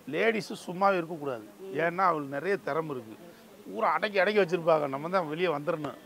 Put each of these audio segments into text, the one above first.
Ladies சும்மாவே இருக்கக்கூடாது ஏன்னா அவளுக்கு நிறைய திறமை இருக்குது ஊரை அடக்கி அடக்கி வச்சுருப்பாங்க நம்ம தான் வெளியே வந்துடணும்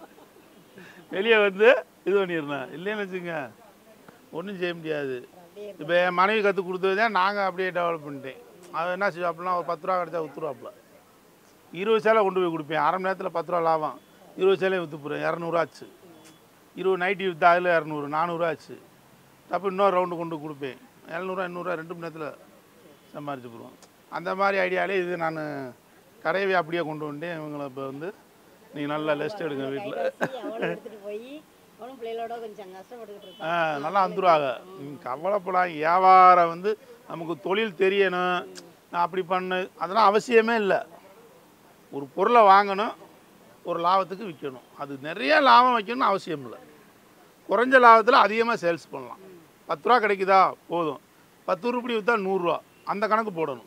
வெளியே வந்து இது பண்ணிடணும் இல்லைன்னு வச்சுங்க ஒன்றும் செய்ய முடியாது இப்போ என் மனைவி கற்றுக் கொடுத்தது தான் நாங்கள் அப்படியே டெவலப் பண்ணிட்டேன் அது என்ன செய்வோம் அப்படின்னா ஒரு பத்து ரூபா கிடச்சா வித்துருவாப்புல இருபது சேலை கொண்டு போய் கொடுப்பேன் அரை மணி நேரத்தில் பத்து ரூபா லாபம் இருபது சேலையை விற்று போகிறேன் இரநூறுவா ஆச்சு இருபது நைட்டி விற்றா அதில் இரநூறு நானூறுரூவா ஆச்சு தப்பு இன்னொரு ரவுண்டு கொண்டு கொடுப்பேன் எழுநூறுவா எண்ணூறுவா ரெண்டு மணி நேரத்தில் சம்பாரிச்சு போடுவோம் அந்த மாதிரி ஐடியாலே இது நான் கடையவே அப்படியே கொண்டு வந்துட்டேன் இவங்களை இப்போ வந்து நீங்கள் நல்லா ரெஸ்ட் எடுங்க வீட்டில் அவளும் எடுத்துட்டு போய் அவளும் பிள்ளைகளோட கொஞ்சம் கஷ்டப்பட்டுக்கிட்டு ஆ இருக்கான் நல்லா வந்துருவாங்க நீங்கள் கவலைப்படாங்க வியாபாரம் வந்து நமக்கு தொழில் தெரியணும் நான் அப்படி பண்ணு அதெல்லாம் அவசியமே இல்லை ஒரு பொருளை வாங்கணும் ஒரு லாபத்துக்கு விற்கணும் அது நிறைய லாபம் வைக்கணும்னு அவசியம் இல்லை குறைஞ்ச லாபத்தில் அதிகமாக சேல்ஸ் பண்ணலாம் பத்து ரூபா கிடைக்குதா போதும் பத்து உருப்படி விற்றா நூறுரூவா அந்த கணக்கு போடணும்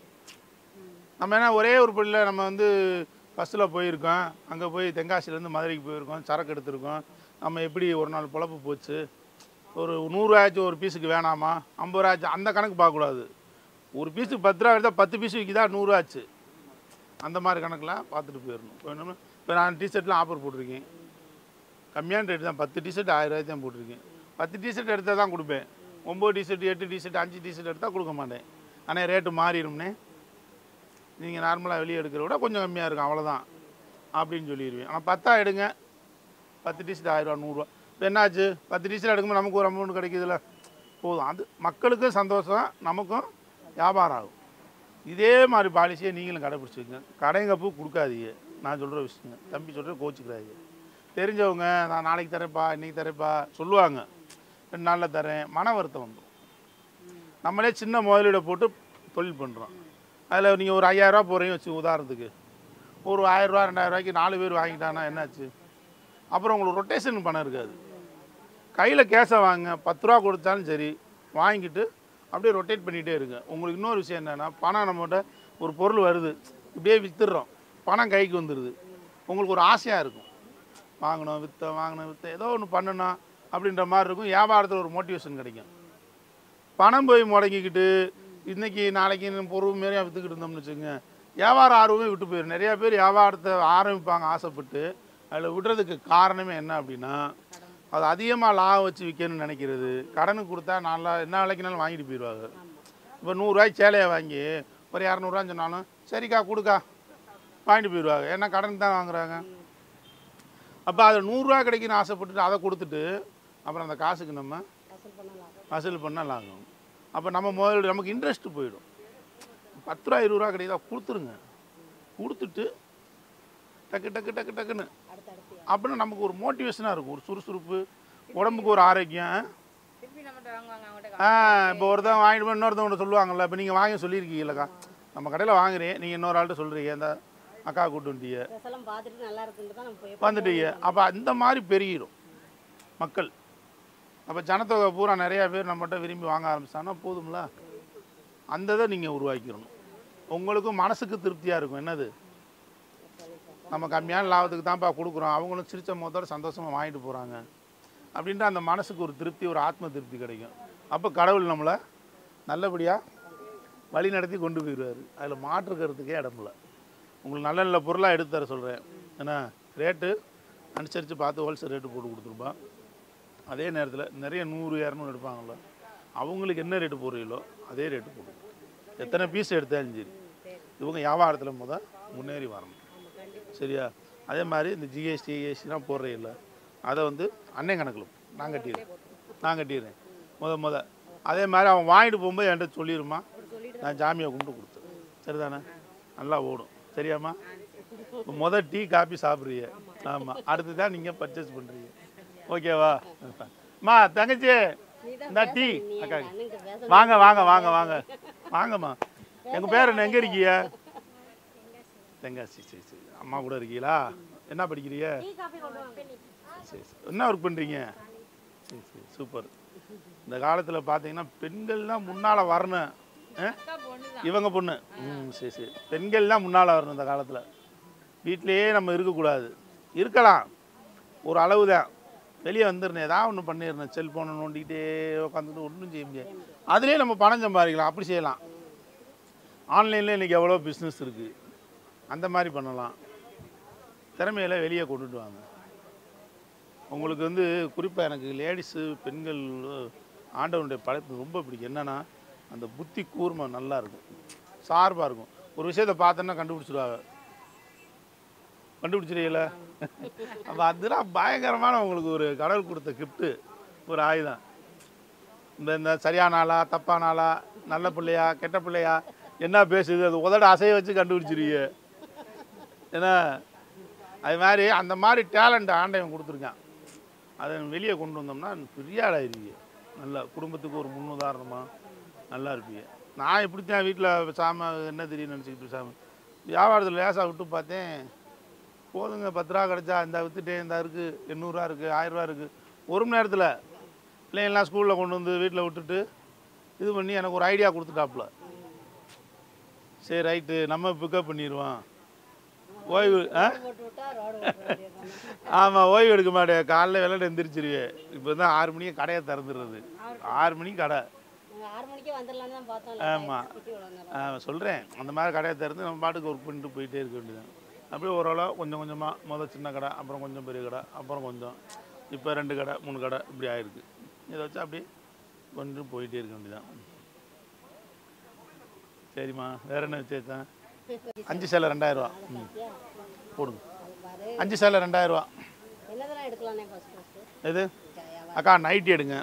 நம்ம என்ன ஒரே ஒரு பிள்ளை நம்ம வந்து பஸ்ஸில் போயிருக்கோம் அங்கே போய் தென்காசிலேருந்து மதுரைக்கு போயிருக்கோம் சரக்கு எடுத்திருக்கோம் நம்ம எப்படி ஒரு நாள் பொழப்பு போச்சு ஒரு நூறுரூவாச்சும் ஒரு பீஸுக்கு வேணாமா ஐம்பது ரூபாச்சும் அந்த கணக்கு பார்க்கக்கூடாது ஒரு பீஸுக்கு பத்து ரூபா எடுத்தால் பத்து பீஸ் விற்கிதா நூறுரூவாச்சு அந்த மாதிரி கணக்கெலாம் பார்த்துட்டு போயிடணும் போயிடணும் இப்போ நான் டிஷர்ட்லாம் ஆஃபர் போட்டிருக்கேன் கம்மியான ரேட்டு தான் பத்து டிஷர்ட் ஆயிரம் ரூபாய்க்கு தான் போட்டிருக்கேன் பத்து டிஷர்ட் எடுத்தால் தான் கொடுப்பேன் ஒம்பது டிஷர்ட் எட்டு டிஷர்ட் அஞ்சு டிஷர்ட் எடுத்தால் கொடுக்க மாட்டேன் ஆனால் ரேட்டு மாறிடும்னே நீங்கள் நார்மலாக வெளியே எடுக்கிறத விட கொஞ்சம் கம்மியாக இருக்கும் அவ்வளோதான் அப்படின்னு சொல்லிடுவேன் ஆனால் பத்தா எடுங்க பத்து டிஷர்ட் ஆயிரரூவா நூறுரூவா இப்போ என்னாச்சு பத்து டிஷர்ட் எடுக்கும்போது நமக்கு ஒரு அமௌண்ட் கிடைக்குதுல்ல போதும் அது மக்களுக்கும் சந்தோஷம் நமக்கும் வியாபாரம் ஆகும் இதே மாதிரி பாலிசியை நீங்களும் கடைப்பிடிச்சிக்கங்க கடைங்க பூ கொடுக்காதீங்க நான் சொல்கிற விஷயங்க தம்பி சொல்கிற கோச்சிக்கிறாங்க தெரிஞ்சவங்க நான் நாளைக்கு தரேன்ப்பா இன்னைக்கு தரேன்ப்பா சொல்லுவாங்க ரெண்டு நாளில் தரேன் மன வருத்தம் வந்துடும் நம்மளே சின்ன முதலீடை போட்டு தொழில் பண்ணுறோம் அதில் நீங்கள் ஒரு ஐயாயிரரூவா போகிறீங்க வச்சு உதாரணத்துக்கு ஒரு ஆயிரரூவா ரெண்டாயிரம் ரூபாய்க்கு நாலு பேர் வாங்கிட்டாங்கன்னா என்னாச்சு அப்புறம் உங்களுக்கு ரொட்டேஷன் பணம் இருக்காது கையில் கேஷை வாங்க பத்து ரூபா கொடுத்தாலும் சரி வாங்கிட்டு அப்படியே ரொட்டேட் பண்ணிகிட்டே இருங்க உங்களுக்கு இன்னொரு விஷயம் என்னென்னா பணம் நம்மகிட்ட ஒரு பொருள் வருது இப்படியே விற்றுடுறோம் பணம் கைக்கு வந்துடுது உங்களுக்கு ஒரு ஆசையாக இருக்கும் வாங்கணும் விற்ற வாங்கணும் விற்ற ஏதோ ஒன்று பண்ணணும் அப்படின்ற மாதிரி இருக்கும் வியாபாரத்தில் ஒரு மோட்டிவேஷன் கிடைக்கும் பணம் போய் முடங்கிக்கிட்டு இன்னைக்கு நாளைக்கு நம்ம பொருள் மாரியா விற்றுக்கிட்டு இருந்தோம்னு வச்சுக்கோங்க வியாபார ஆர்வமே விட்டு போயிடும் நிறைய பேர் வியாபாரத்தை ஆரம்பிப்பாங்க ஆசைப்பட்டு அதில் விடுறதுக்கு காரணமே என்ன அப்படின்னா அது அதிகமாக லாபம் வச்சு விற்கணும்னு நினைக்கிறது கடனுக்கு கொடுத்தா நல்லா என்ன விலைக்குனாலும் வாங்கிட்டு போயிடுவாங்க இப்போ நூறுரூவாய்க்கு சேலையை வாங்கி ஒரு இரநூறுவான்னு சொன்னாலும் சரிக்கா கொடுக்கா வாங்கிட்டு போயிடுவாங்க ஏன்னா கடன் தான் வாங்குறாங்க அப்போ அதில் நூறுரூவா கிடைக்குன்னு ஆசைப்பட்டுட்டு அதை கொடுத்துட்டு அப்புறம் அந்த காசுக்கு நம்ம வசூல் பண்ணலாம் வசூல் பண்ணால் ஆகும் அப்போ நம்ம முதல்ல நமக்கு இன்ட்ரெஸ்ட் போயிடும் பத்து ரூபா இருபது ரூபா கிடைக்குதா கொடுத்துருங்க கொடுத்துட்டு டக்கு டக்கு டக்கு டக்குன்னு அடுத்தடுத்து அப்படின்னு நமக்கு ஒரு மோட்டிவேஷனாக இருக்கும் ஒரு சுறுசுறுப்பு உடம்புக்கு ஒரு ஆரோக்கியம் திருப்பி நம்மகிட்ட வாங்குவாங்க அவங்ககிட்ட ஆ இப்போ ஒருத்தன் வாங்கிட்டு போய் இன்னொருத்தவங்க சொல்லுவாங்கல்ல இப்போ நீங்கள் வாங்கி சொல்லியிருக்கீங்களக்கா நம்ம கடையில் வாங்குறேன் நீங்கள் இன்னொரு ஆள்கிட்ட சொல்கிறீங்க இந்த அக்கா கூட்டு வந்துட்டீங்க ட்ரெஸ் எல்லாம் பார்த்துட்டு நல்லா இருக்குன்னு தான் நம்ம போய் வந்துட்டீங்க அப்போ அந்த மாதிரி பெருகிடும் மக்கள் அப்போ ஜனத்தொகை பூரா நிறையா பேர் நம்மகிட்ட விரும்பி வாங்க ஆரம்பிச்சாங்கன்னா போதும்ல அந்த இதை நீங்கள் உருவாக்கிடணும் உங்களுக்கும் மனசுக்கு திருப்தியாக இருக்கும் என்னது நம்ம கம்மியான லாபத்துக்கு தான்ப்பா கொடுக்குறோம் அவங்களும் சிரிச்ச முகத்தோட சந்தோஷமாக வாங்கிட்டு போகிறாங்க அப்படின்ட்டு அந்த மனசுக்கு ஒரு திருப்தி ஒரு ஆத்ம திருப்தி கிடைக்கும் அப்போ கடவுள் நம்மளை நல்லபடியாக வழி நடத்தி கொண்டு போயிடுவார் அதில் மாற்றுக்கிறதுக்கே இடம் இல்லை உங்களுக்கு நல்ல நல்ல பொருளாக எடுத்து தர சொல்கிறேன் ஏன்னா ரேட்டு அனுசரித்து பார்த்து ஹோல்சேல் ரேட்டு போட்டு கொடுத்துருப்பான் அதே நேரத்தில் நிறைய நூறு இரநூறு எடுப்பாங்கள்ல அவங்களுக்கு என்ன ரேட்டு போடுறீங்களோ அதே ரேட்டு போடுங்க எத்தனை பீஸ் எடுத்தாலும் சரி இவங்க வியாபாரத்தில் முத முன்னேறி வரணும் சரியா அதே மாதிரி இந்த ஜிஎஸ்டி ஏசிலாம் போடுறீங்கள அதை வந்து அன்னை கணக்கில் நான் கட்டிடுறேன் நான் கட்டிடுறேன் முத முத அதே மாதிரி அவன் வாங்கிட்டு போகும்போது என்கிட்ட சொல்லிடுமா நான் ஜாமியை கும்பிட்டு கொடுத்தேன் சரிதானே நல்லா ஓடும் சரியாம்மா இப்போ முத டீ காபி சாப்பிட்றீங்க ஆமாம் அடுத்து தான் நீங்கள் பர்ச்சேஸ் பண்ணுறீங்க ஓகேவா அம்மா தங்கச்சி இந்த டீ அக்கா அண்ணன்கிட்ட பேச வாங்க வாங்க வாங்க வாங்க வாங்கம்மா எங்கள் பேர் என்ன எங்கே இருக்கீங்க தெங்காசி சரி சரி அம்மா கூட இருக்கீங்களா என்ன படிக்கிறீங்க சரி சரி என்ன ஒர்க் பண்ணுறீங்க சரி சரி சூப்பர் இந்த காலத்தில் பார்த்தீங்கன்னா பெண்கள்லாம் முன்னால் வரணும் ஆ? அக்கா பொண்ணு தான் இவங்க பொண்ணு ம் சரி சரி பெண்கள் தான் முன்னால் வரணும் இந்த காலத்தில் வீட்டிலேயே நம்ம இருக்கக்கூடாது இருக்கலாம் ஒரு அளவு தான் வெளியே வந்துடணும் ஏதாவது ஒன்று பண்ணிடணும் செல்ஃபோனை நோண்டிக்கிட்டே உட்காந்துட்டு ஒன்றும் செய்ய முடியாது அதுலேயே நம்ம பணம் சம்பாதிக்கலாம் அப்படி செய்யலாம் ஆன்லைனில் இன்றைக்கி எவ்வளோ பிஸ்னஸ் இருக்குது அந்த மாதிரி பண்ணலாம் திறமையில வெளியே கொண்டுட்டு வாங்க உங்களுக்கு வந்து குறிப்பாக எனக்கு லேடிஸு பெண்கள் ஆண்டவனுடைய படைப்பு ரொம்ப பிடிக்கும் என்னென்னா அந்த புத்தி கூர்மை நல்லா இருக்கும் சார்பாக இருக்கும் ஒரு விஷயத்தை பார்த்தோன்னா கண்டுபிடிச்சிடுவாங்க கண்டுபிடிச்சிருக்கீங்கள அப்போ அதுதான் பயங்கரமான உங்களுக்கு ஒரு கடவுள் கொடுத்த கிஃப்ட்டு ஒரு ஆயுதம் இந்த இந்த சரியான ஆளா தப்பான ஆளா நல்ல பிள்ளையா கெட்ட பிள்ளையா என்ன பேசுது அது உதட அசைய வச்சு கண்டுபிடிச்சிருவீங்க ஏன்னா அது மாதிரி அந்த மாதிரி டேலண்ட் ஆண்டவன் கொடுத்துருக்கான் அதை வெளியே கொண்டு வந்தோம்னா பெரிய ஆளாயிருவீங்க நல்லா குடும்பத்துக்கு ஒரு முன்னுதாரணமாக நல்லா இருப்பீங்க நான் இப்படித்தான் வீட்டில் பேசாமல் என்ன தெரியும் நினச்சிக்கிட்டு பேசாமல் வியாபாரத்தில் லேசாக விட்டு பார்த்தேன் போதுங்க பத்து ரூபா கிடச்சா இந்த விற்றுட்டேன் இந்த இருக்குது எண்ணூறுரூவா இருக்குது ஆயிரரூவா இருக்குது ஒரு மணி நேரத்தில் பிள்ளைங்கள்லாம் ஸ்கூலில் கொண்டு வந்து வீட்டில் விட்டுட்டு இது பண்ணி எனக்கு ஒரு ஐடியா கொடுத்துட்டாப்புல சரி ரைட்டு நம்ம பிக்கப் பண்ணிடுவோம் ஓய்வு ஆ போட்டு விட்டா ரோடு ஓட்ட வேண்டியதுதானே. ஆமாம் ஓய்வு எடுக்க மாட்டேன் காலைல வெள்ளம் எந்திரிச்சிருவேன் இப்போ தான் ஆறு மணிக்கு கடையை திறந்துடுறது ஆறு மணிக்கு கடை நாங்க ஆறு மணிக்கே வந்துடலாம்னு தான் பார்த்தோம் ஆமா. இவ்வளோ நேரம் சொல்கிறேன் அந்த மாதிரி கடையை திறந்து நம்ம பாட்டுக்கு ஒர்க் பண்ணிட்டு போயிட்டே இருக்க வேண்டியது அப்படியே ஓரளவு கொஞ்சம் கொஞ்சமாக முதல் சின்ன கடை அப்புறம் கொஞ்சம் பெரிய கடை அப்புறம் கொஞ்சம் இப்போ ரெண்டு கடை மூணு கடை இப்படி ஆயிருக்கு இதை வச்சு அப்படியே கொஞ்சம் போயிட்டே இருக்க வேண்டியதான் சரிம்மா வேற என்ன விசேஷம் அஞ்சு சேலை ரெண்டாயிரரூவா ம் பாத்தியா? போடுங்க அது பாரு அஞ்சு சேலை ரெண்டாயிரரூவா என்னதெல்லாம் எடுக்கலானே ஃபர்ஸ்ட் ஃபர்ஸ்ட் எது அக்கா நைட்டி எடுங்க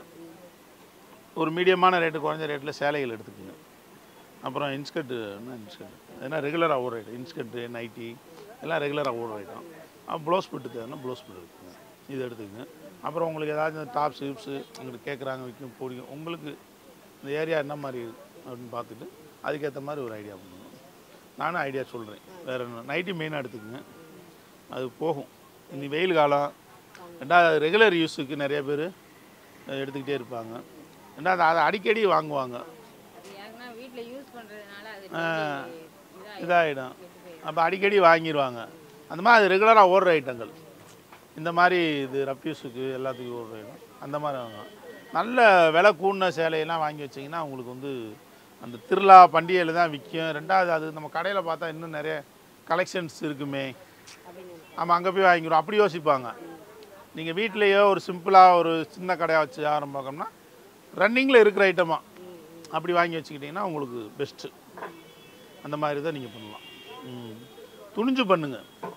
ஒரு மீடியமான ரேட்டு குறைஞ்ச ரேட்டில் சேலைகள் எடுத்துக்கோங்க அப்புறம் இன்ஸ்கர்ட்டு என்ன இன்ஸ்கர்ட் ஏன்னா ரெகுலராக ஓடுற ரேட்டு இன்ஸ்கர்ட்டு நைட்டி எல்லாம் ரெகுலராக ஓடுற ரேட்டும் அப்புறம் ப்ளவுஸ் பிட்டு தேவைன்னா ப்ளவுஸ் பிட் எடுத்துக்கோங்க இது எடுத்துக்கோங்க அப்புறம் உங்களுக்கு ஏதாச்சும் டாப்ஸ் ஹிப்ஸு உங்களுக்கு கேட்குறாங்க விற்கும் பிடிக்கும் உங்களுக்கு இந்த ஏரியா என்ன மாதிரி இருக்கு அப்படின்னு பார்த்துட்டு அதுக்கேற்ற மாதிரி ஒரு ஐடியா பண்ணுங்க நானும் ஐடியா சொல்கிறேன் வேறு என்ன நைட்டி மெயினாக எடுத்துக்கோங்க அது போகும் இனி வெயில் காலம் ரெண்டாவது ரெகுலர் யூஸுக்கு நிறைய பேர் எடுத்துக்கிட்டே இருப்பாங்க ரெண்டாவது அதை அடிக்கடி வாங்குவாங்க அது யாருன்னா வீட்டில் யூஸ் பண்ணுறதுனால அது ஆ. இதாக இதாகிடும் அப்போ அடிக்கடி வாங்கிடுவாங்க அந்த மாதிரி அது ரெகுலராக ஓடுற ஐட்டங்கள் இந்த மாதிரி இது ரப்யூஸுக்கு எல்லாத்துக்கும் ஓடுற ஐட்டம் அந்த மாதிரி வாங்க நல்ல விலை கூடின சேலையெல்லாம் வாங்கி வச்சிங்கன்னா உங்களுக்கு வந்து அந்த திருவிழா பண்டிகையில் தான் விற்கும் ரெண்டாவது அது நம்ம கடையில் பார்த்தா இன்னும் நிறைய கலெக்ஷன்ஸ் இருக்குமே அப்படின்னு ஆமாம் அங்கே போய் வாங்கிக்கிறோம் அப்படி யோசிப்பாங்க நீங்கள் வீட்டிலேயோ ஒரு சிம்பிளாக ஒரு சின்ன கடையாக வச்சு ஆரம்பிக்கோம்னா ரன்னிங்கில் இருக்கிற ஐட்டமாக அப்படி வாங்கி வச்சுக்கிட்டிங்கன்னா உங்களுக்கு பெஸ்ட்டு அந்த மாதிரி தான் நீங்கள் பண்ணலாம் ம். துணிஞ்சு பண்ணுங்க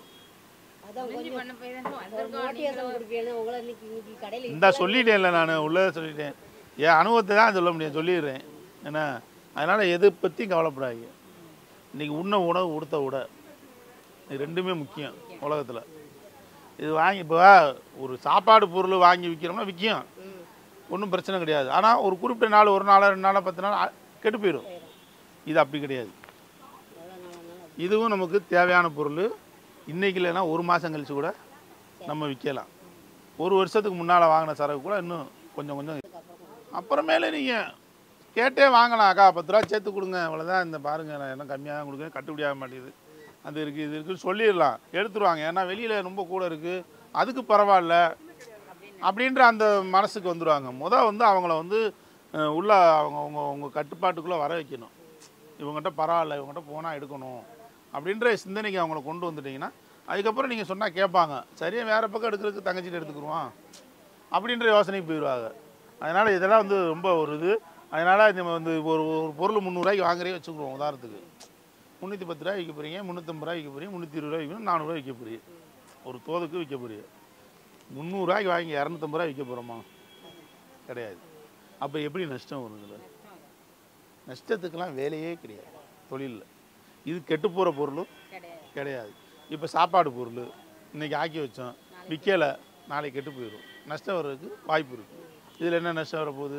அதான் முடிஞ்சு கொஞ்சம் பண்ண போய் தானே ஒரு வந்திருக்கோம் மோட்டிவேஷன் கொடுப்பீங்க உங்களை இன்னைக்கு இன்னைக்கு கடையில் இந்த சொல்லிட்டேன்ல நான் உள்ளதை சொல்லிட்டேன் என் அனுபவத்தை தான் சொல்ல முடியும் சொல்லிடுறேன் ஏன்னா அதனால் எதை பற்றியும் கவலைப்படாதீங்க இன்றைக்கி உண்ண உணவு உடுத்த உட இது ரெண்டுமே முக்கியம் உலகத்தில் இது வாங்கி இப்போ ஒரு சாப்பாடு பொருள் வாங்கி விற்கிறோம்னா விற்கும் ஒன்றும் பிரச்சனை கிடையாது ஆனால் ஒரு குறிப்பிட்ட நாள் ஒரு நாள் ரெண்டு நாள் பத்து நாள் அ- கெட்டு போயிடும் இது அப்படி கிடையாது எவ்வளோ நாள் ஆனாலும் இதுவும் நமக்கு தேவையான பொருள் இன்னைக்கு இல்லைன்னா ஒரு மாதம் கழிச்சு கூட நம்ம விற்கலாம் ஒரு வருஷத்துக்கு முன்னால் வாங்கின சரக்கு கூட இன்னும் கொஞ்சம் கொஞ்சம் அப்புறமேலே நீங்கள் கேட்டே வாங்கலாம் அக்கா பத்து ரூபா சேர்த்து கொடுங்க இவ்வளோதான் இந்த பாருங்கள் நான் என்ன கம்மியாக தான் கொடுக்குறேன் கட்டுப்படி ஆக மாட்டேங்குது அது இருக்குது இது இருக்குன்னு சொல்லிடலாம் எடுத்துருவாங்க ஏன்னா வெளியில் ரொம்ப கூட இருக்குது அதுக்கு பரவாயில்ல அப்படின்ற அந்த மனசுக்கு வந்துடுவாங்க முத வந்து அவங்கள வந்து அஹ், உள்ள அவங்க அவங்க அவங்க கட்டுப்பாட்டுக்குள்ளே வர வைக்கணும் இவங்ககிட்ட பரவாயில்ல இவங்ககிட்ட போனால் எடுக்கணும் அப்படின்ற சிந்தனைக்கு அவங்கள கொண்டு வந்துட்டீங்கன்னா அதுக்கப்புறம் நீங்கள் சொன்னால் கேட்பாங்க சரியா வேறு பக்கம் எடுக்கிறதுக்கு தங்கச்சிட்டு எடுத்துக்கிருவான் அப்படின்ற யோசனைக்கு போயிடுவாங்க அதனால் இதெல்லாம் வந்து ரொம்ப ஒரு இது அதனால் நம்ம வந்து ஒரு ஒரு பொருள் முந்நூறுரூவாய்க்கு வாங்குறே வச்சுக்கிறோம் உதாரணத்துக்கு முந்நூற்றி பத்து ரூபாய் விற்க போகிறீங்க முந்நூற்றம்பது ரூபாய் விற்க போகிறீங்க முந்நூற்றி இருபது ரூபாய் விற்கணும் நானூறுரூவா விற்க போகிறீங்க ஒரு தோதுக்கு விற்க போகிறீங்க முந்நூறுரூவாய்க்கு வாங்கி இரநூத்தம்பது ரூபாய் விற்க போகிறோமா கிடையாது அப்போ எப்படி நஷ்டம் வரும் இதில் நஷ்டத்துக்கெல்லாம் வேலையே கிடையாது தொழிலில் இது கெட்டு போகிற பொருளும் கிடையாது கிடையாது இப்போ சாப்பாடு பொருள் இன்றைக்கி ஆக்கி வச்சோம் விற்கலை நாளைக்கு கெட்டு போயிடும் நஷ்டம் வர்றதுக்கு வாய்ப்பு இருக்குது இதில் என்ன நஷ்டம் வரப்போகுது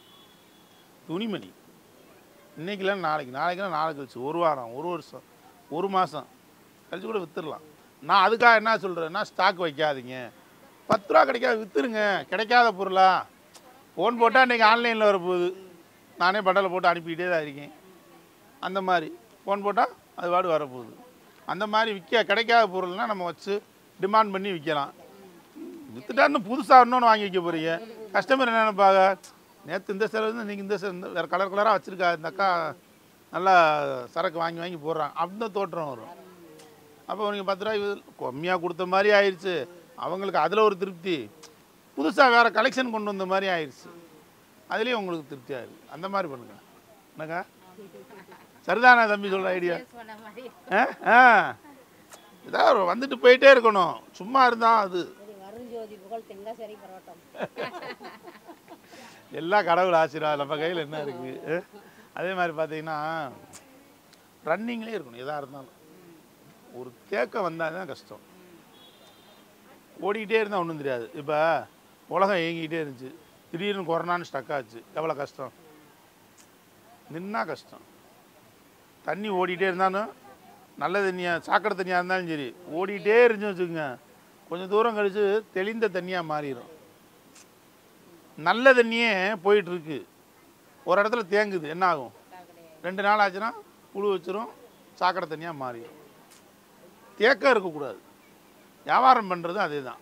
துணிமணி இன்றைக்கெல்லாம் நாளைக்கு நாளைக்கெல்லாம் நாளை கழிச்சு ஒரு வாரம் ஒரு வருஷம் ஒரு மாதம் கழிச்சு கூட விற்றுடலாம் நான் அதுக்காக என்ன சொல்கிறேன்னா ஸ்டாக் வைக்காதீங்க பத்து ரூபா கிடைக்காது விற்றுருங்க கிடைக்காத பொருளா ஃபோன் போட்டால் இன்றைக்கி ஆன்லைனில் வரப்போகுது நானே பண்டலை போட்டு அனுப்பிக்கிட்டே தான் இருக்கேன் அந்த மாதிரி ஃபோன் போட்டால் அது பாடு வரப்போகுது அந்த மாதிரி விற்க கிடைக்காத பொருள்னால் நம்ம வச்சு டிமாண்ட் பண்ணி விற்கலாம் வித்துட்டான்னு புதுசாக இன்னொன்று வாங்கி வைக்க போகிறீங்க கஸ்டமர் என்ன நினைப்பாங்க நேற்று இந்த சேலை வந்து நீங்கள் இந்த சேலை இந்த வேறு கலர் கலராக வச்சுருக்கா இந்த அக்கா நல்லா சரக்கு வாங்கி வாங்கி போடுறாங்க அந்த தோற்றம் வரும் அப்போ நீங்கள் பத்து ரூபாய் கம்மியாக கொடுத்த மாதிரி ஆயிடுச்சு அவங்களுக்கு அதில் ஒரு திருப்தி புதுசாக வேறு கலெக்ஷன் கொண்டு வந்த மாதிரி ஆயிடுச்சு அதுலேயும் உங்களுக்கு திருப்தியாக இருக்குது அந்த மாதிரி பண்ணுங்க என்னக்கா சரிதானே தம்பி சொல்கிற ஐடியா Sales பண்ண மாதிரி ஆ ஆ ஏதாவது ஒரு வந்துட்டு போயிட்டே இருக்கணும் சும்மா இருந்தால் அது சரி வருண்ஜோதி புகழ் தெங்காசேரி பரோட்டம் எல்லா கடவுள் ஆசீர்வாதம் நம்ம கையில் என்ன இருக்குது அதே மாதிரி பார்த்தீங்கன்னா ரன்னிங்லேயே இருக்கணும் எதாக இருந்தாலும் ஒரு தேக்கம் வந்தால் தான் கஷ்டம் ஓடிக்கிட்டே இருந்தால் ஒன்றும் தெரியாது இப்போ உலகம் இயங்கிக்கிட்டே இருந்துச்சு திடீர்னு கொரோனான்னு ஸ்டக் ஆச்சு எவ்வளோ கஷ்டம் நின்னா கஷ்டம் தண்ணி ஓடிக்கிட்டே இருந்தாலும் நல்ல தண்ணியாக சாக்கடை தண்ணியாக இருந்தாலும் சரி ஓடிக்கிட்டே இருந்துச்சு வச்சுக்கோங்க கொஞ்சம் தூரம் கழித்து தெளிந்த தண்ணியாக மாறிடும் நல்ல தண்ணியே போயிட்டு இருக்கு ஒரு இடத்துல தேங்குது என்ன ஆகும் ரெண்டு நாள் ஆச்சுன்னா புழு வச்சிரும் சாக்கடை தண்ணியாக மாறிடும் தேக்கம் இருக்கக்கூடாது வியாபாரம் பண்ணுறது அதே தான்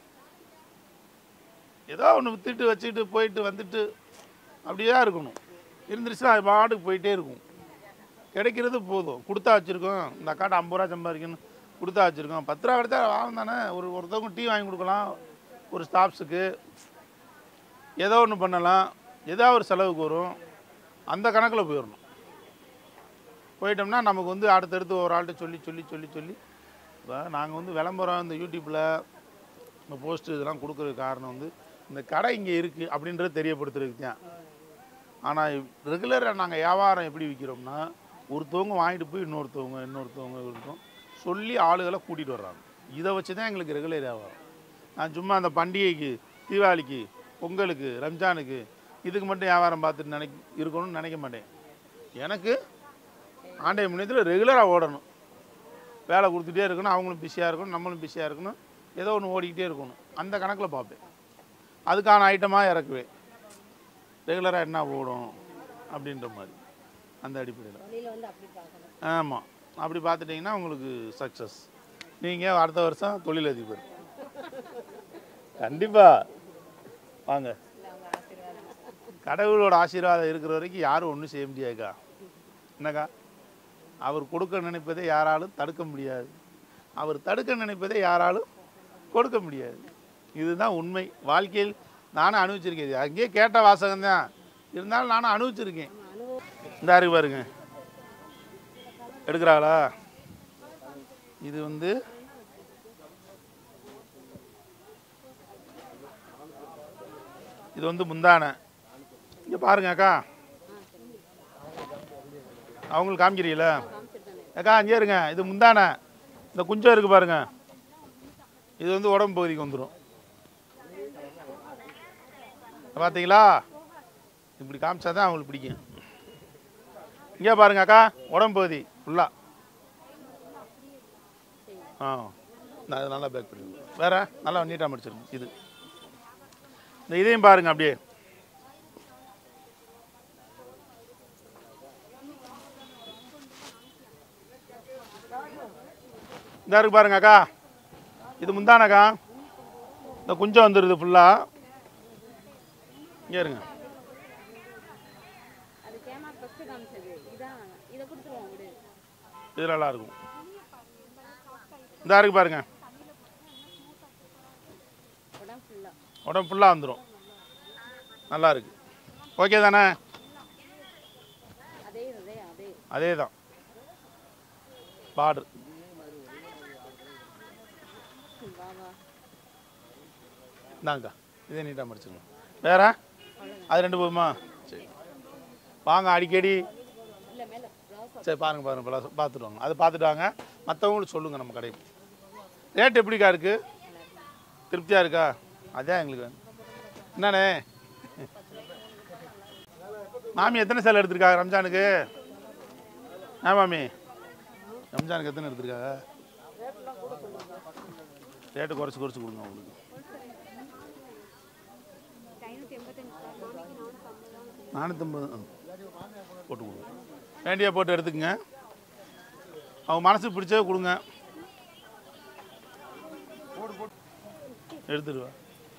ஏதோ ஒன்று விற்றுட்டு வச்சுட்டு போயிட்டு வந்துட்டு அப்படியே தான் இருக்கணும் இருந்துருச்சுன்னா அது பாட்டுக்கு போயிட்டே இருக்கும் கிடைக்கிறது போதும் கொடுத்தா வச்சுருக்கோம் இந்த அக்காட்ட ஐம்பது ரூபா சம்பாதிக்கணும் கொடுத்தா வச்சுருக்கோம் பத்து ரூபா கிடைச்சா வாங்க தானே ஒரு ஒருத்தவங்க டீ வாங்கி கொடுக்கலாம் ஒரு ஸ்டாஃப்ஸுக்கு ஏதோ ஒன்று பண்ணலாம் ஏதோ ஒரு செலவுக்கு வரும் அந்த கணக்கில் போயிடணும் போயிட்டோம்னா நமக்கு வந்து அடுத்தடுத்து ஒரு ஆள்கிட்ட சொல்லி சொல்லி சொல்லி சொல்லி இப்போ நாங்கள் வந்து விளம்பரம் இந்த யூடியூப்பில் இந்த போஸ்ட்டு இதெல்லாம் கொடுக்குறதுக்கு காரணம் வந்து இந்த கடை இங்கே இருக்குது அப்படின்றது தெரியப்படுத்துறதுக்கு தான் ஆனால் ரெகுலராக நாங்கள் வியாபாரம் எப்படி விற்கிறோம்னா ஒருத்தவங்க வாங்கிட்டு போய் இன்னொருத்தவங்க இன்னொருத்தவங்க இருக்கும் சொல்லி ஆளுகளை கூட்டிகிட்டு வர்றாங்க இதை வச்சு தான் எங்களுக்கு ரெகுலர் வியாபாரம் நான் சும்மா அந்த பண்டிகைக்கு தீபாவளிக்கு பொங்கலுக்கு ரம்ஜானுக்கு இதுக்கு மட்டும் வியாபாரம் பார்த்துட்டு நினைக்க இருக்கணும்னு நினைக்க மாட்டேன் எனக்கு ஆண்டைய முன்னேற்றத்தில் ரெகுலராக ஓடணும் வேலை கொடுத்துட்டே இருக்கணும் அவங்களும் பிஸியாக இருக்கணும் நம்மளும் பிஸியாக இருக்கணும் ஏதோ ஒன்று ஓடிக்கிட்டே இருக்கணும் அந்த கணக்கில் பார்ப்பேன் அதுக்கான ஐட்டமாக இறக்குவேன் ரெகுலராக என்ன ஓடும் அப்படின்ற மாதிரி அந்த அடிப்படையில் தொழில வந்து அப்படி பார்க்கணும் ஆமாம் அப்படி பார்த்துட்டிங்கன்னா உங்களுக்கு சக்ஸஸ் நீங்கள் அடுத்த வருஷம் தொழிலதிபர் கண்டிப்பாக வாங்க கடவுளோட ஆசீர்வாதம் இருக்கிற வரைக்கும் யாரும் ஒன்றும் செய்ய முடியாதுக்கா என்னக்கா அவர் கொடுக்க நினைப்பதை யாராலும் தடுக்க முடியாது அவர் தடுக்க நினைப்பதை யாராலும் கொடுக்க முடியாது இதுதான் உண்மை வாழ்க்கையில் நானும் அனுபவிச்சிருக்கேன் இது அங்கேயே கேட்ட வாசகம் தான் இருந்தாலும் நானும் அனுபவிச்சிருக்கேன் இந்த இருக்கு பாருங்க எடுக்கிறாளா இது வந்து இது வந்து முந்தானை இங்கே பாருங்க அக்கா அவங்களுக்கு காமிக்கிறீங்களா அக்கா அங்கே இருங்க இது முந்தானை இந்த குஞ்சம் இருக்கு பாருங்க இது வந்து உடம்பு பகுதிக்கு வந்துடும் பார்த்தீங்களா இப்படி காமிச்சா தான் அவங்களுக்கு பிடிக்கும் இங்கே பாருங்க அக்கா உடம்பு பகுதி ஃபுல்லாக ஆ நான் இது நல்லா பேக் பண்ணிடுங்க வேற நல்லா நீட்டாக முடிச்சிருங்க இது இந்த இதையும் பாருங்க அப்படியே இந்த இருக்கு பாருங்க அக்கா இது முந்தானக்கா இந்த குஞ்சம் வந்துடுது ஃபுல்லாக இங்கே இருங்க அது கேமா ஃபர்ஸ்ட் காமிச்சது இதான் இதை கொடுத்துருவோம் விடு இது நல்லா இருக்கும் இந்த இருக்கு பாருங்க உடம்பு ஃபுல்லா உடம்பு ஃபுல்லாக வந்துடும் நல்லா இருக்கு ஓகே தானே அதே அதே அதே அதே தான் பார்டர் வா வா இந்தாங்கக்கா இதே நீட்டாக முடிச்சுங்க வேற அது ரெண்டு போதுமா சரி வாங்க அடிக்கடி இல்ல மேல ப்ளவுஸ் சரி பாருங்க பாருங்க பல பார்த்துட்டு வாங்க அதை பார்த்துட்டு வாங்க மற்றவங்களுக்கு சொல்லுங்கள் நம்ம கடைக்கு ரேட் எப்படிக்கா இருக்கு திருப்தியாக இருக்கா அதான் எங்களுக்கு வேணும். என்னண்ணே மாமி எத்தனை சேலை எடுத்திருக்காங்க ரம்ஜானுக்கு ஆ மாமி ரம்ஜானுக்கு எத்தனை எடுத்திருக்காங்க ரேட்டு குறைச்சி குறைச்சி கொடுங்க உங்களுக்கு நானூற்றம்பது போட்டு கொடுங்க வேண்டியா போட்டு எடுத்துக்கங்க அவங்க மனசுக்கு பிடிச்சத கொடுங்க எடுத்துடுவா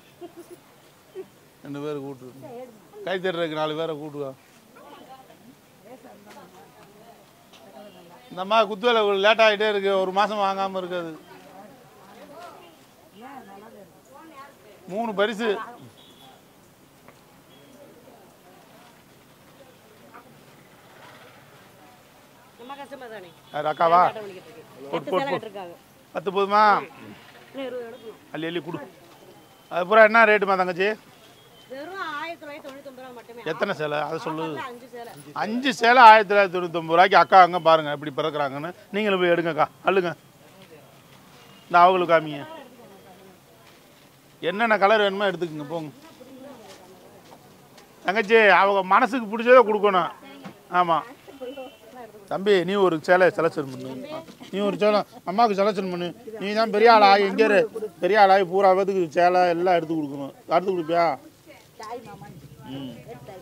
ரெண்டு பேரை கூட்டு கை தட்டுறதுக்கு நாலு பேரை கூட்டுவா இந்த மாதிரி குத்துவேலை லேட் ஆகிட்டே இருக்கு ஒரு மாதம் வாங்காமல் இருக்குது மூணு பரிசு நம்ம கஸ்டமர் தானே யார் அக்காவா ஆட்டம் பண்ணிக்கிட்டு இருக்கு போட்டு, எட்டு போட்டு, சேலை போட்டு. கட்டிருக்காங்க பத்து போதுமா இன்னும் இருபது எடுக்கணும் அள்ளி அள்ளி கொடு அது பூரா என்ன ரேட்டுமா தங்கச்சி வெறும் ஆயிரத்தி தொள்ளாயிரத்தி தொண்ணூத்தொம்பது ரூபா மட்டுமே எத்தனை சேலை அதை சொல்லு ஆஃபர்ல அஞ்சு சேலை அஞ்சு சேலை ஆயிரத்தி தொள்ளாயிரத்தி தொண்ணூத்தொம்பது ரூபாய்க்கு அக்கா அங்கே பாருங்க எப்படி பிறக்குறாங்கன்னு நீங்களும் போய் எடுங்கக்கா அள்ளுங்க இந்த அவங்களுக்கு காமிங்க என்னென்ன கலர் வேணுமோ எடுத்துக்கங்க போங்க தங்கச்சி அவங்க மனசுக்கு பிடிச்சதை கொடுக்கணும் ஆமாம் தம்பி நீ ஒரு சேலை செலக்ஷன் பண்ணு நீ ஒரு சேலை அம்மாவுக்கு செலக்ஷன் பண்ணு நீ தான் பெரிய ஆளா எங்கே இரு பெரிய ஆளாகி பூரா பேத்துக்கு சேலை எல்லாம் எடுத்து கொடுக்கணும் எடுத்து கொடுப்பியா ம்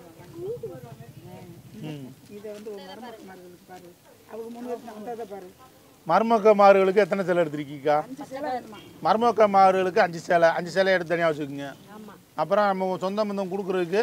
ம் இதை வந்து ஒரு மருமக மார்களுக்கு பாரு அவங்க மூணு வருஷம் வந்ததை பாரு மருமக்க மாறுகளுக்கு எத்தனை சேலை எடுத்திருக்கீக்கா மருமக்க மாறுகளுக்கு அஞ்சு சேலை அஞ்சு சேலை எடுத்து தனியாக வச்சுக்கோங்க அப்புறம் நம்ம சொந்த பந்தம் கொடுக்குறதுக்கு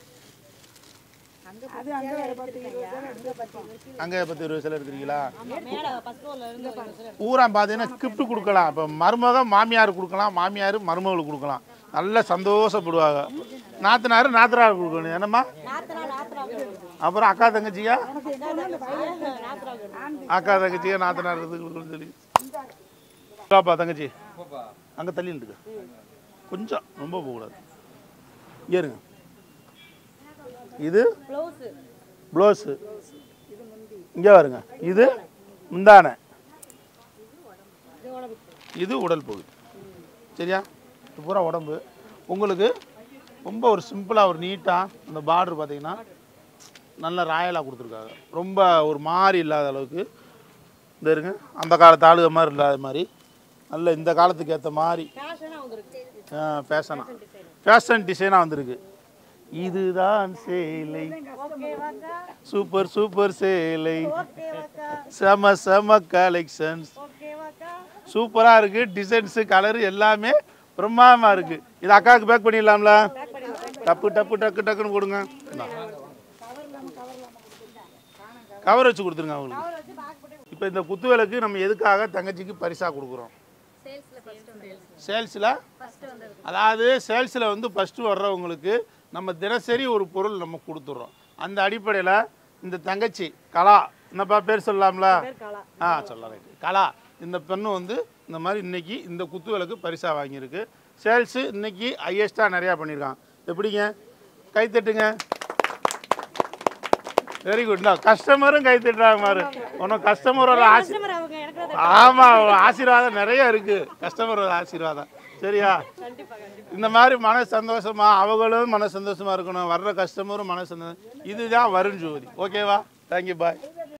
அது அங்கே வேறு பத்து இருபது சேலை எடுத்து பார்த்தோம் அங்கே பத்து இருபது சேலை எடுத்துருக்கீங்களா ஆமா மேல ஃபர்ஸ்ட் ஃப்ளோர்ல இருந்து ஒரு சேலை பூரா பார்த்தீங்கன்னா gift கொடுக்கலாம் இப்போ மருமக மாமியார் கொடுக்கலாம் மாமியார் மருமகளுக்கு கொடுக்கலாம் நல்லா சந்தோஷப்படுவாங்க நாத்தனார் நாத்தனார் கொடுக்கணும் என்னம்மா நாத்தனா நாத்தனா அப்புறம் அக்கா தங்கச்சியா நாத்தனா அக்கா தங்கச்சியா நாத்தனார் இது கொடுக்கணும்னு சொல்லி பாப்பா தங்கச்சி அங்கே தள்ளி நின்றுக்க கொஞ்சம் ரொம்ப போகக்கூடாது இங்கே இருங்க இது ப்ளவுஸ் ப்ளவுஸு இங்கே வருங்க இது முந்தானை இது உடம்பு இது உடல் பகுதி சரியா இது பூரா உடம்பு உங்களுக்கு ரொம்ப ஒரு சிம்பிளாக ஒரு நீட்டாக அந்த பார்டர் பார்த்தீங்கன்னா நல்ல ராயலாக கொடுத்துருக்காங்க ரொம்ப ஒரு மாதிரி இல்லாத அளவுக்கு இந்த இருங்க அந்த காலத்து ஆளுக மாதிரி இல்லாத மாதிரி நல்ல இந்த காலத்துக்கு ஏற்ற மாதிரி ஃபேஷனா வந்திருக்கு ஃபேஷனாக ஃபேஷன் டிசைனாக வந்திருக்கு இதுதான் சேலை ஓகேவாக்கா சூப்பர் சூப்பர் சேலை ஓகேவாக்கா செம செம கலெக்ஷன்ஸ் ஓகேவாக்கா சூப்பராக இருக்குது டிசைன்ஸு கலரு எல்லாமே பிரம்மாதமாக இருக்குது இது அக்காவுக்கு பேக் பண்ணிடலாம்ல டப்பு டப்பு டக்கு டக்குன்னு கொடுங்க கவர் வச்சு கொடுத்துருங்க அவங்களுக்கு இப்போ இந்த குத்து விளக்கு நம்ம எதுக்காக தங்கச்சிக்கு பரிசாக கொடுக்குறோம் சேல்ஸில் அதாவது சேல்ஸில் வந்து ஃபஸ்ட்டு வர்றவங்களுக்கு நம்ம தினசரி ஒரு பொருள் நம்ம கொடுத்துட்றோம் அந்த அடிப்படையில் இந்த தங்கச்சி கலா என்னப்பா பேர் சொல்லலாம்ல காலா ஆ சொல்லலாம் ரைட்டு கலா இந்த பெண்ணு வந்து இந்த மாதிரி இன்னைக்கு இந்த குத்து விளக்கு பரிசாக வாங்கியிருக்கு சேல்ஸு இன்னைக்கு ஹையஸ்ட்டாக நிறையா பண்ணியிருக்கான் எப்படிங்க கை தட்டுங்க வெரி குட் கஸ்டமரும் கை தட்டுறாங்க பாரு உனக்கு கஸ்டமரோட ஆசி கஸ்டமர் அவங்க எனக்கு அது ஆமாம் ஆசீர்வாதம் நிறைய இருக்குது கஸ்டமரோட ஆசீர்வாதம் சரியா கண்டிப்பா கண்டிப்பா இந்த மாதிரி மன சந்தோஷமா அவங்களும் மன சந்தோஷமா இருக்கணும் வர்ற கஸ்டமரும் மன சந்தோஷம் இதுதான் வருண் ஜோதி ஓகேவா தேங்க்யூ பாய்